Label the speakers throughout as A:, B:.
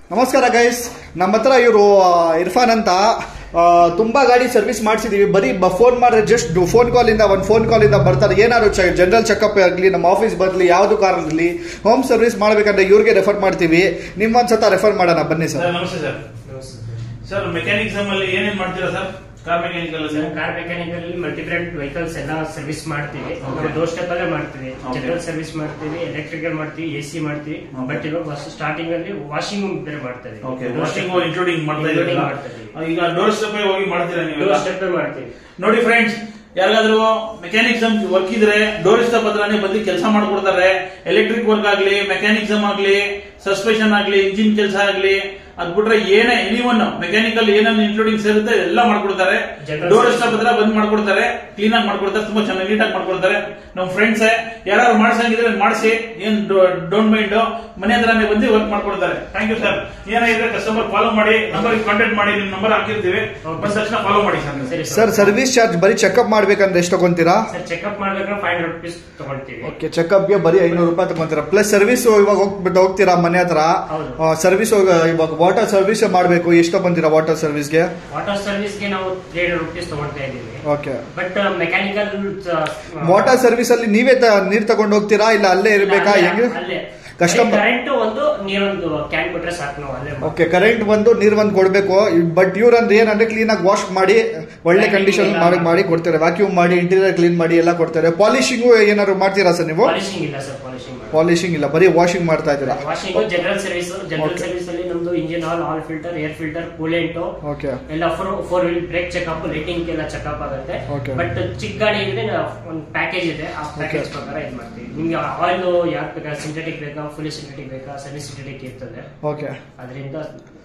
A: ನಮಸ್ಕಾರ ಗೈಸ್ ನಮ್ಮ ಹತ್ರ ಇವರು ಇರ್ಫಾನ್ ಅಂತ ಆ, ತುಂಬಾ ಗಾಡಿ ಸರ್ವಿಸ್ ಮಾಡಿಸಿದೀವಿ ಬರೀ ಫೋನ್ ಮಾಡಿದ್ರೆ ಜಸ್ಟ್ ಫೋನ್ ಕಾಲಿಂದ ಒಂದು ಫೋನ್ ಕಾಲಿಂದ ಬರ್ತಾರೆ ಏನಾದ್ರು ಜನರಲ್ ಚೆಕಪ್ ಆಗಲಿ ನಮ್ಮ ಆಫೀಸ್ ಬರಲಿ ಯಾವುದು ಕಾರ್ ಇರಲಿ ಹೋಮ್ ಸರ್ವಿಸ್ ಮಾಡ್ಬೇಕಂದ್ರೆ ಇವ್ರಿಗೆ ರೆಫರ್ ಮಾಡ್ತೀವಿ ನಿಮ್ಮೊಂದ್ಸತ ರೆಫರ್ ಮಾಡೋಣ ಬನ್ನಿ ಸರ್
B: ಸರ್ ನಮಸ್ತೆ ಸರ್ ಸರ್ ಮೆಕ್ಯಾನಿಕ್ಸಮ್ ಅಲ್ಲಿ ಏನೇನ್ ಮಾಡ್ತೀರಾ sir car mechanical
C: sir car mechanical multi brand vehicles ಎಲ್ಲ ಸರ್ವಿಸ್ ಮಾಡ್ತೀವಿ
B: Okay.
C: ಡೋರ್ ಸ್ಟೆಪ್ ಅಲ್ಲೇ ಮಾಡ್ತೀವಿ
B: Okay.
C: ಜನರಲ್ ಸರ್ವಿಸ್ ಮಾಡ್ತೀವಿ ಎಲೆಕ್ಟ್ರಿಕಲ್ ಮಾಡ್ತೀವಿ ಎ ಸಿ ಮಾಡ್ತೀವಿ
B: Okay.
C: ಬಟ್ ಇವಾಗ ಫಸ್ಟ್ ಸ್ಟಾರ್ಟಿಂಗ್ ಅಲ್ಲಿ ವಾಷಿಂಗ್ ಬೇರೆ ಮಾಡ್ತೀವಿ
B: ಓಕೆ ವಾಷಿಂಗ್ ಇನ್ಕ್ಲೂಡಿಂಗ್ ಮಾಡ್ತಾ
C: Including
B: ಇದ್ದೀರಾ
C: ಮಾಡ್ತಾ
B: ಈಗ ಡೋರ್ ಸ್ಟೆಪ್ ಹೋಗಿ ಮಾಡ್ತೀರಾ ನೀವು
C: ಡೋರ್ ಸ್ಟೆಪ್ ಮಾಡ್ತೀವಿ
B: ನೋಡಿ ಫ್ರೆಂಡ್ಸ್ ಯಾರಿಗಾದ್ರೂ ಮೆಕ್ಯಾನಿಕ್ಸಮ್ ವರ್ಕ್ ಇದ್ರೆ ಡೋರ್ ಸ್ಟೆಪ್ ಹತ್ರನೇ ಬಂದು ಕೆಲಸ ಮಾಡ್ಕೊಡ್ತಾರೆ ಎಲೆಕ್ಟ್ರಿಕ್ ವರ್ಕ್ ಆಗ್ಲಿ ಮೆಕ್ಯಾನಿಕ್ಸಮ್ ಆಗ್ಲಿ ಸಸ್ಪೆಷನ್ ಆಗ್ಲಿ ಇಂಜಿನ್ ಕೆಲಸ ಆಗ್ಲಿ ಅದ್ ಬಿಟ್ರೆ ಏನೇ ಎನಿ ಒನ್ ಮೆಕ್ಯಾನಿಕಲ್ ಏನೇನು ಇನ್ಕ್ಲೂಡಿಂಗ್ ಸೇರುತ್ತೆ ಎಲ್ಲ ಮಾಡ್ಕೊಡ್ತಾರೆ
C: General
B: ಡೋರ್
C: service.
B: ಸ್ಟೆಪ್ ಹತ್ರ ಬಂದ್ ಮಾಡ್ಕೊಡ್ತಾರೆ ಕ್ಲೀನ್ ಆಗಿ ಮಾಡ್ಕೊಡ್ತಾರೆ ತುಂಬಾ ಚೆನ್ನಾಗಿ ನೀಟಾಗಿ ಮಾಡ್ಕೊಡ್ತಾರೆ ನಮ್ಮ ಫ್ರೆಂಡ್ಸ್ ಯಾರು ಮಾಡ್ಸಂಗಿದ್ರೆ ಮಾಡಿಸಿ ಏನ್ ಡೋಂಟ್ ಮೈಂಡ್ ಮನೆ ಹತ್ರನೇ ಬಂದು ವರ್ಕ್ ಮಾಡ್ಕೊಡ್ತಾರೆ ಥ್ಯಾಂಕ್ ಯು ಸರ್ ಏನಾಗಿದೆ ಕಸ್ಟಮರ್ ಫಾಲೋ ಮಾಡಿ ನಂಬರ್ ಕಾಂಟ್ಯಾಕ್ಟ್ ಮಾಡಿ ನಿಮ್ ನಂಬರ್ ಹಾಕಿರ್ತೀವಿ ಬಂದ ತಕ್ಷಣ ಫಾಲೋ ಮಾಡಿ ಸರ್
C: ಸರಿ
A: ಸರ್ ಸರ್ವಿಸ್ ಚಾರ್ಜ್ ಬರೀ ಚೆಕಪ್ ಮಾಡ್ಬೇಕಂದ್ರೆ ಎಷ್ಟು ತಗೊಂತೀರಾ
C: ಸರ್ ಚೆಕ್ಅಪ್ ಮಾಡ್ಬೇಕಾದ್ರೆ ಫೈವ್ ಹಂಡ್ರೆಡ್ ರುಪೀಸ್ ತಗೊಳ್ತೀವಿ
A: ಓಕೆ ಚೆಕಪ್ಗೆ ಬರೀ ಐನೂರು ರೂಪಾಯಿ ತಗೊಂತೀರಾ ಪ್ಲಸ್ ಸರ್ವಿಸ್ ಇವಾಗ ಹೋಗ್ಬಿಟ್ಟು ಹೋಗ್ತೀರಾ ಮನೆ ಹತ್ರ
C: ಹೌದು.
A: ಸರ್ವಿಸ್ ಇವಾಗ ವಾಟರ್ ಸರ್ವಿಸ್ ಮಾಡಬೇಕು ಎಷ್ಟು ತಗೊಂತೀರಾ ವಾಟರ್ ಸರ್ವಿಸ್ಗೆ
C: ವಾಟರ್ ಸರ್ವಿಸ್ಗೆ ನಾವು ತ್ರೀ ಹಂಡ್ರೆಡ್ ರುಪೀಸ್ ತಗೊಳ್ತಾ ಇದೀವಿ
A: okay
C: but mechanical
A: water service ಅಲ್ಲಿ ನೀವೇ ತ- ನೀರ್ ತಗೊಂಡು ಹೋಗ್ತೀರಾ ಇಲ್ಲ ಅಲ್ಲೇ ಇರ್ಬೇಕಾ ಹೆಂಗೆ
C: ಅಲ್ಲೇ
A: Customer-
C: ಕರೆಂಟ್ ಒಂದು ನೀರೊಂದು ಕ್ಯಾನ್ ಕೊಟ್ರೆ ಸಾಕು ನಾವು ಅಲ್ಲೇ ಮಾಡ್ತೀವಿ.
A: ಓಕೆ ಕರೆಂಟ್ ಬಂದು ನೀರ್ ಬಂದು ಕೊಡ್ಬೇಕು ಬಟ್ ಇವ್ರಂದ್ರೆ ಏನಂದ್ರೆ ಕ್ಲೀನ್ ಆಗಿ ವಾಶ್ ಮಾಡಿ ಒಳ್ಳೆ
C: Vacuum
A: ಕಂಡೀಷನ್
C: ಎಲ್ಲ
A: ಮಾಡಿ ಮಾಡಿ ಕೊಡ್ತಾರೆ ವ್ಯಾಕ್ಯೂಮ್ ಮಾಡಿ ಇಂಟೀರಿಯರ್ ಕ್ಲೀನ್ ಮಾಡಿ ಎಲ್ಲ ಕೊಡ್ತಾರೆ ಪಾಲಿಶಿಂಗು ಏನಾದ್ರು ಮಾಡ್ತೀರಾ ಸರ್ ನೀವು
C: ಪಾಲಿಶಿಂಗ್ ಇಲ್ಲ ಸರ್ ಪಾಲಿಶಿಂಗ್
A: ಪಾಲಿಶಿಂಗ್ ಇಲ್ಲ ಬರೀ ವಾಷಿಂಗ್ ಮಾಡ್ತಾ ಇದ್ದೀರಾ
C: washing general service general
A: Okay.
C: Service ಅಲ್ಲಿ ನಮ್ದು engine oil oil filter air filter coolant
A: okay
C: ಎಲ್ಲ four four wheel brake checkup lighting ಎಲ್ಲ ಚೆಕ್ಅಪ್ ಆಗುತ್ತೆ
A: Okay.
C: ಬಟ್ ಚಿಕ್ಕ ಗಾಡಿ ಇದ್ರೆ ಒಂದು ಪ್ಯಾಕೇಜ್ ಇದೆ ಆ ಪ್ಯಾಕೇಜ್ ಪ್ರಕಾರ ಇದು ಮಾಡ್ತೀವಿ ನಿಮ್ಗೆ ಆಯಿಲ್ ಯಾಕೆ ಬೇಕಾ ಸಿಂಥೆಟಿಕ್ ಬೇಕಾ ಫುಲ್ ಸಿಂಥೆಟಿಕ್ ಬೇಕಾ ಸೆಮಿ ಸಿಂಥೆಟಿಕ್ ಇರ್ತದೆ
A: ಓಕೆ
C: ಅದರಿಂದ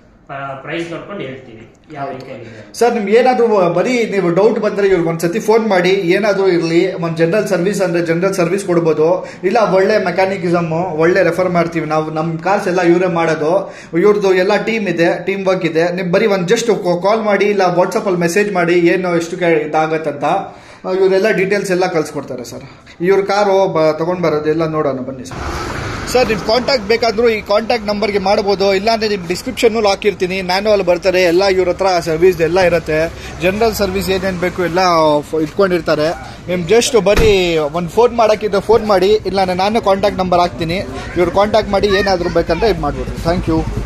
C: ಪ್ರೈಸ್ ನೋಡ್ಕೊಂಡು ಹೇಳ್ತೀವಿ ಯಾವ ವೆಹಿಕಲ್ ಇದೆ
A: ಸರ್ ನಿಮ್ಗೆ ಏನಾದ್ರು ಬರೀ ನೀವು ಡೌಟ್ ಬಂದ್ರೆ ಇವ್ರಿಗೆ ಒಂದ್ಸತಿ ಫೋನ್ ಮಾಡಿ ಏನಾದ್ರು ಇರಲಿ ಒಂದು ಜನರಲ್ ಸರ್ವಿಸ್ ಅಂದ್ರೆ ಜನರಲ್ ಸರ್ವಿಸ್ ಕೊಡ್ಬೋದು ಇಲ್ಲ ಒಳ್ಳೆ ಮೆಕ್ಯಾನಿಕಿಸಮ್ ಒಳ್ಳೆ ರೆಫರ್ ಮಾಡ್ತೀವಿ ನಾವು ನಮ್ಮ ಕಾರ್ಸ್ ಎಲ್ಲ ಇವರೇ ಮಾಡೋದು ಇವ್ರದ್ದು ಎಲ್ಲ ಟೀಮ್ ಇದೆ ಟೀಮ್ ವರ್ಕ್ ಇದೆ ನೀವು ಬರೀ ಒಂದು ಜಸ್ಟ್ ಕಾಲ್ ಮಾಡಿ ಇಲ್ಲ ವಾಟ್ಸಪ್ಪಲ್ಲಿ ಮೆಸೇಜ್ ಮಾಡಿ ಏನು ಎಷ್ಟು ಕೆ ಇದಾಗತ್ತಂತ ಇವರೆಲ್ಲ ಡೀಟೇಲ್ಸ್ ಎಲ್ಲ ಕಳ್ಸಿಕೊಡ್ತಾರೆ ಸರ್ ಇವ್ರ ಕಾರು ಬ ತೊಗೊಂಡು ಬರೋದು ಎಲ್ಲ ನೋಡೋಣ ಬನ್ನಿ ಸರ್ ಸರ್ ನಿಮ್ಮ ಕಾಂಟ್ಯಾಕ್ಟ್ ಬೇಕಾದರೂ ಈ ಕಾಂಟ್ಯಾಕ್ಟ್ ನಂಬರ್ಗೆ ಮಾಡ್ಬೋದು ಇಲ್ಲಾಂದ್ರೆ ನಿಮ್ಮ ಡಿಸ್ಕ್ರಿಪ್ಷನ್ನು ಹಾಕಿರ್ತೀನಿ ಮ್ಯಾನುವಲ್ ಬರ್ತಾರೆ ಎಲ್ಲ ಇವ್ರ ಹತ್ರ ಸರ್ವಿಸ್ ಎಲ್ಲ ಇರುತ್ತೆ ಜನರಲ್ ಸರ್ವಿಸ್ ಏನೇನು ಬೇಕು ಎಲ್ಲ ಫ- ಇಟ್ಕೊಂಡಿರ್ತಾರೆ ನಿಮ್ಮ ಜಸ್ಟ್ ಬರೀ ಒಂದು ಫೋನ್ ಮಾಡೋಕ್ಕಿದ್ರೆ ಫೋನ್ ಮಾಡಿ ಇಲ್ಲ ನಾನು ಕಾಂಟ್ಯಾಕ್ಟ್ ನಂಬರ್ ಹಾಕ್ತೀನಿ ಇವ್ರು ಕಾಂಟ್ಯಾಕ್ಟ್ ಮಾಡಿ ಏನಾದರೂ ಬೇಕಂದ್ರೆ ಇದು ಮಾಡ್ಬೋದು ಥ್ಯಾಂಕ್ ಯು